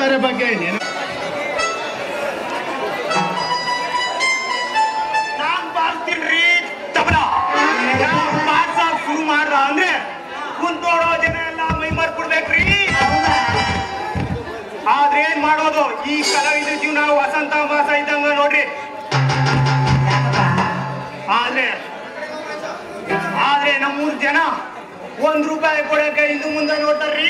ಬೇರೆ ಬಗ್ಗೆ ನೀನು ನಾನ್ ಬಾರ್ತೀನ್ರಿ ತಬಲ ಬಾರ್ಸ ಶುರು ಮಾಡ್ರ ಅಂದ್ರೆ ಕುಂತೋಡೋ ಜನ ಎಲ್ಲ ಮೈ ಮಾರ್ಬಿಡ್ಬೇಕ್ರಿ ಆದ್ರೆ ಏನ್ ಮಾಡೋದು ಈ ಕಲಾವಿದ್ರ ಜೀವನ ವಸಂತ ಮಾಸ ಇದ್ದಂಗ ನೋಡ್ರಿ ಆದ್ರೆ ಆದ್ರೆ ನಮ್ಮೂರ್ ಜನ ಒಂದ್ ರೂಪಾಯಿ ಕೊಡಕ್ಕೆ ಹಿಂದು ಮುಂದೆ ನೋಡ್ತಾರ್ರಿ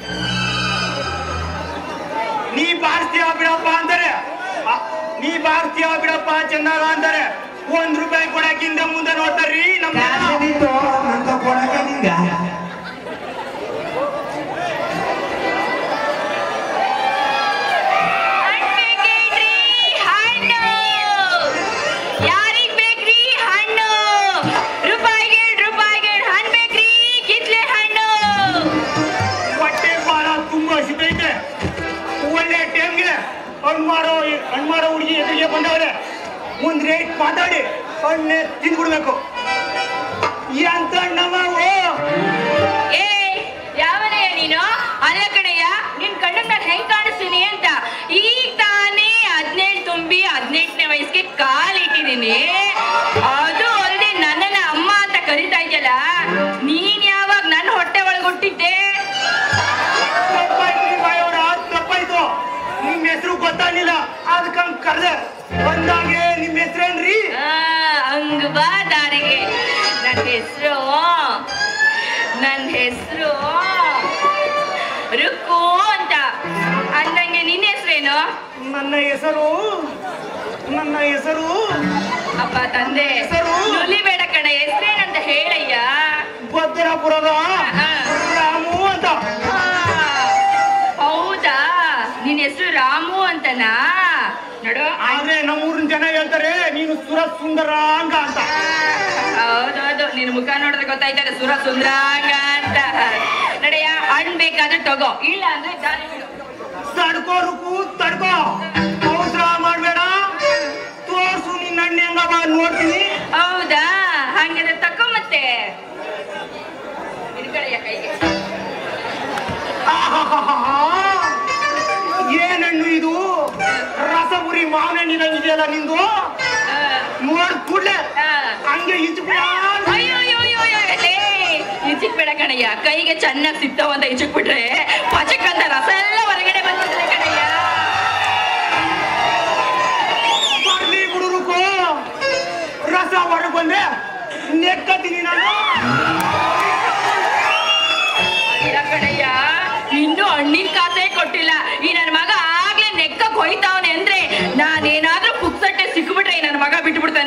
ನೀ ಬಾರಿಸ್ತೀಯ ಬಿಡಪ್ಪ ಅಂತಾರೆ ಆ, ನೀ ಬಾರಿಸ್ತೀಯ ಬಿಡಪ್ಪ ಚೆನ್ನಾಗ ಅಂತಾರೆ ಒಂದ್ ರೂಪಾಯಿ ಕೊಡಕ್ಕಿಂತ ಮುಂದೆ ನೋಡ್ತಾರ್ರಿ ನಮ್ಮ ಜನ. ನಿಂತು ನಂತ ಕೊಡಕ ನಿಂಗ ಹಣ್ಣ್ ಬೇಕೇನ್ರಿ? ಹಣ್ಣು ಯಾರಿಗ್ ಬೇಕ್ರಿ ಹಣ್ಣು ರೂಪಾಯಿಗೆ ರೂಪಾಯಿಗೆ ಹಣ್ಣು ಬೇಕ್ರಿ ಕಿತ್ಲೆ ಹಣ್ಣು ಹೊಟ್ಟೆ ಭಾರ ತುಂಬಾ ಸಿಗೈತೆ ಒಳ್ಳೆ ಟೈಮ್ಗೆ ಹಣ್ಮಾರೋ ಹಣ್ಮಾರೋ ಹುಡುಗಿ ಎದುರಿಗೆ ಬಂದವ್ರೆ ಒಂದ್ ರೇಟ್ ಮಾತಾಡಿ ಹಣ್ಣೆ ತಿಂದ್ಬಿಡ್ಬೇಕು ಎಂತ ಹಣ್ಣಮ್ಮ ಏ ಯಾವನೇ ನೀನು ಅಲ್ಲ ಕಣಯ್ಯ ನಿನ್ ಕಣ್ಣಿಗೆ ನಾನು ಹೆಂಗ್ ಕಾಣಿಸ್ತೀನಿ ಅಂತ ಈಗ ತಾನೇ ಹದಿನೇಳು ತುಂಬಿ ಹದಿನೆಂಟನೇ ವಯಸ್ಸಿಗೆ ಕಾಲಿಟ್ಟಿದ್ದೀನಿ ಅದು ಅಲ್ಲದೆ ನನ್ನನ್ನ ಅಮ್ಮ ಅಂತ ಕರಿತಾ ಇದೆಯಲ್ಲ ನೀನ್ ಯಾವಾಗ ನನ್ನ ಹೊಟ್ಟೆ ಒಳಗೆ ಹುಟ್ಟಿದ್ದೆ ತಪ್ಪಾಯ್ತು ಬಾಯೋಡ ತಪ್ಪಾಯ್ತು ನಿಮ್ ಹೆಸರು ಗೊತ್ತಾಗ್ಲಿಲ್ಲ ಅದಕ್ಕಂಗ್ ಕರ್ದೆ ಬಂದಾಗೆ ನಿಮ್ ಹೆಸರೇನ್ರಿ ಆ, ಹಂಗ್ ಬಾ ದಾರಿಗೆ ನನ್ನ ಹೆಸರು ನನ್ನ ಹೆಸರು ರುಕ್ಕು ಅಂತ ಅಂದಂಗೆ ನಿನ್ನ ಹೆಸರೇನು ನನ್ನ ಹೆಸರು ನನ್ನ ಹೆಸರು ಅಪ್ಪ ತಂದೆ ಹೆಸರು? ನುಲಿಬೇಡ ಕಣ ಹೆಸರೇನಂತ ಹೇಳಯ್ಯ ಭದ್ರಾಪುರದ ಹಾ. ರಾಮು ಅಂತ ಆ, ಹೌದಾ ನಿನ್ನ ಹೆಸರು ರಾಮು ಅಂತನಾ ನೋಡು ಆದ್ರೆ ನಮ್ಮೂರಿನ ಜನ ಹೇಳ್ತಾರೆ ನೀನು ಸುರ ಸುಂದರಾಂಗ ಅಂತ ಹೌದೌದು ನಿನ್ ಮುಖ ನೋಡಿದ್ರೆ ಗೊತ್ತಾಯ್ತದೆ ಸುರ ಸುಂದ್ರಾಂಗ ಅಂತ ನಡೆಯ ಹಣ್ಣು ಬೇಕಾದ್ರೆ ತಗೋ ಇಲ್ಲ ಅಂದ್ರೆ ದಾರಿ ಬಿಡು ತಡ್ಕೋ ರುಕು ತಡ್ಕೋ ಅವಸರ ಮಾಡ್ಬೇಡ ತೋರ್ಸು ನಿನ್ನ ಅಣ್ಣೆ ಹಂಗವ ನೋಡ್ತೀನಿ ಹೌದಾ ಹಂಗಾದ್ರೆ ತಕೋ ಮತ್ತೆ ಇಟ್ಕೊಳ್ಳಯ್ಯ ಕೈಗೆ ಆಹಾಹಾಹಾ. ಏನಣ್ಣು ಇದು ರಸಗುರಿ ಮಾವಿನ ಇದೆಯಲ್ಲ ನಿಂದು ಆ, ನೋಡ್ ಕೂಡ್ಲೆ ಆ. ಹಂಗೆ ಇಚ್ಬಿಡ ಅಯ್ಯೋ ಅಯ್ಯೋ ಅಯ್ಯೋ ಅಯ್ಯೋ, ಲೇ, ಈಚಿಕ್ ಬೇಡ ಕಣಯ್ಯ ಕೈಗೆ ಚೆನ್ನಾಗಿ ಸಿಗ್ತಾವ ಅಂತ ಈಚಕ್ ಬಿಟ್ರೆ ಪಚಕ್ ಅಂತ ರಸ ಎಲ್ಲ ಹೊರಗಡೆ ಬಂದಿದೆ ಕಣಯ್ಯ ಬರ್ಲಿ ಬಿಡುರುಕು ರಸ ಹೊರಗೆ ಬಂದ್ರೆ ನೆಕ್ಕತೀನಿ ನಾನು ಇಲ್ಲ ಕಣಯ್ಯ ಇನ್ನು ಹಣ್ಣಿನ ಕಾಸೆ ಕೊಟ್ಟಿಲ್ಲ ಈ ನನ್ನ ಮಗ ಆಗ್ಲೇ ನೆಕ್ಕಕ್ ಹೋಯ್ತಾವನೆ ಅಂದ್ರೆ ನಾನೇನಾದ್ರೂ ಪುಕ್ಸಟ್ಟೆ ಸಿಕ್ಬಿಟ್ರೆ ಈ ನನ್ನ ಮಗ ಬಿಟ್ಬಿಡ್ತಾನ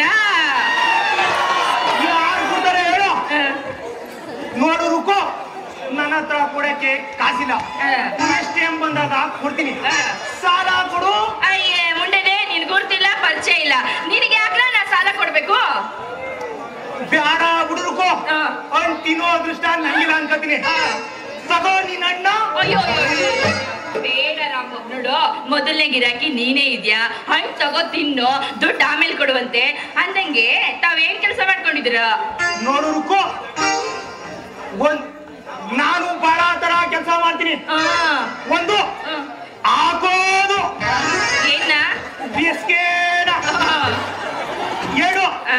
ಯಾರು ಕೊಡ್ತಾರೆ ಹೇಳು ನೋಡು ರುಕು ನನ್ನ ಹತ್ರ ಕೊಡಕ್ಕೆ ಕಾಸಿಲ್ಲ ನೆಕ್ಸ್ಟ್ ಟೈಮ್ ಬಂದಾಗ ಕೊಡ್ತೀನಿ ಸಾಲ ಕೊಡು ಅಯ್ಯೇ ಮುಂಡೆನೆ ನಿನ್ ಗುರ್ತಿಲ್ಲ ಪರಿಚಯ ಇಲ್ಲ ನಿನಗೆ ಯಾಕ್ಲ ನಾ ಸಾಲ ಕೊಡ್ಬೇಕು ಬ್ಯಾಡ ಬಿಡುರುಕು ಹಾ. ಅವ್ನ್ ತಿನ್ನೋ ಅದೃಷ್ಟ ನಂಗಿಲ್ಲ ಅನ್ಕೋತೀನಿ ತಗೋ ನಿನ್ನ ಅಣ್ಣ ಅಯ್ಯೋ ಅಯ್ಯೋ, ಅಯ್ಯೋ. ಬೇಡ ರಾಮು ನೋಡು ಮೊದಲನೇ ಗಿರಾಕಿ ನೀನೇ ಇದ್ಯಾ ಹಣ್ಣು ತಗೋ ತಿನ್ನು ದುಡ್ಡು ಆಮೇಲೆ ಕೊಡುವಂತೆ ಅಂದಂಗೆ ತಾವೇನ್ ಕೆಲಸ ಮಾಡ್ಕೊಂಡಿದ್ದೀರ ನೋಡು ರುಕು ಒಂದ್ ನಾನು ಬಹಳ ತರ ಕೆಲಸ ಮಾಡ್ತೀನಿ ಆ, ಒಂದು ಆ. ಹಾಕೋದು ಏನ ಬಿಸ್ಕೇಡ ಆ, ಎರಡು ಆ.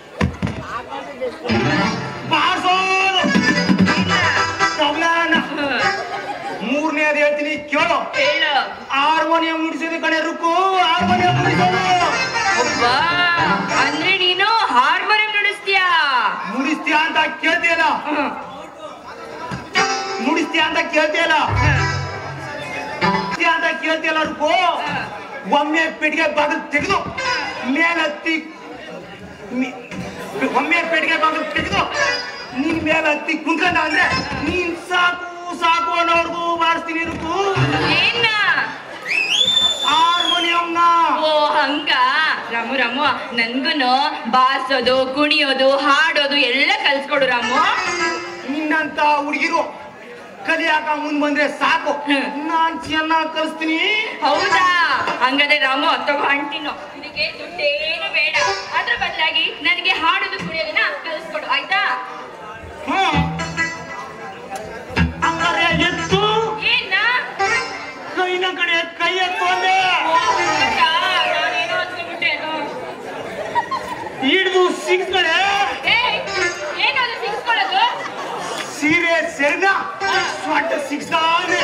ಬಾರ್ಸೋದು ಇಲ್ಲ. ತಬ್ಲಾನ ಆ, ಮೂರನೇದು ಹೇಳ್ತೀನಿ ಕೇಳು ಹೇಳು ಹಾರ್ಮೋನಿಯಂ ನುಡಿಸೋದು ಕಡೆ ರುಕ್ಕು ಹಾರ್ಮೋನಿಯಂ ನುಡಿಸೋದು ಒಬ್ಬಾ ಅಂದ್ರೆ ನೀನು ಹಾರ್ಮೋನಿಯಂ ನುಡಿಸ್ತೀಯಾ ನುಡಿಸ್ತೀಯ ಅಂತ ಕೇಳ್ತೀಯಲ್ಲ ನುಡಿಸ್ತೀಯ ಅಂತ ಕೇಳ್ತೀಯಲ್ಲ ನುಡಿಸ್ತೀಯ ಅಂತ ಕೇಳ್ತೀಯಲ್ಲ ರುಕ್ಕು ಒಮ್ಮೆ ಪೆಟ್ಟಿಗೆ ಬಾಗಿಲು ತೆಗೆದು ಮೇಲತ್ತಿ ಮಿ- ಒಮ್ಮೆ ಪೆಟ್ಟಿಗೆ ಬಾಗಿಲು ತೆಗೆದು ನಿನ್ ಮೇಲೆ ಹತ್ತಿ ಕುಂತ್ಕೊಂಡ ಅಂದ್ರೆ ನೀನ್ ಸಾಕು ಸಾಕು ಅನ್ನೋರ್ಗು ಬಾರಿಸ್ತೀನಿ ರುಕ್ಕು ಏನ ಹಾರ್ಮೋನಿಯಂನ ಓ ಹಂಗ ರಾಮು ರಾಮು ನನ್ಗುನು ಬಾರ್ಸೋದು ಕುಣಿಯೋದು ಹಾಡೋದು ಎಲ್ಲ ಕಲ್ಸ್ಕೊಡು ರಾಮು ನಿನ್ನಂತ ಹುಡುಗಿರು ಕಲಿಯಾಕ ಮುಂದ್ ಬಂದ್ರೆ ಸಾಕು ಹ್ಮ್. ನಾನ್ ಚೆನ್ನಾಗ್ ಕಲಿಸ್ತೀನಿ ಹೌದಾ ಹಂಗಾದ್ರೆ ರಾಮು ತಗೋ ಅಂಟಿನೋ ಇದಕ್ಕೆ ದುಡ್ಡೇನು ಬೇಡ ಅದ್ರ ಬದಲಾಗಿ ನನಗೆ ಹಾಡೋದು ಕುಣಿಯೋದನ್ನ ಕಲಿಸ್ಕೊಡು ಆಯ್ತಾ ಹ್ಮ್ ಹಂಗಾರೆ ಎತ್ತು ಏನ ಕೈನ ಕಡೆ ಹಿಡಿದು ಸಿಕ್ಸ್ಗಳೇ ಏಯ್ ಏನದು ಸಿಕ್ಸ್ಕೊಳ್ಳೋದು ಸೀರೆ ಸೆರ್ನ ಸ್ವಂಟ ಸಿಕ್ಸ್ತಾನೆ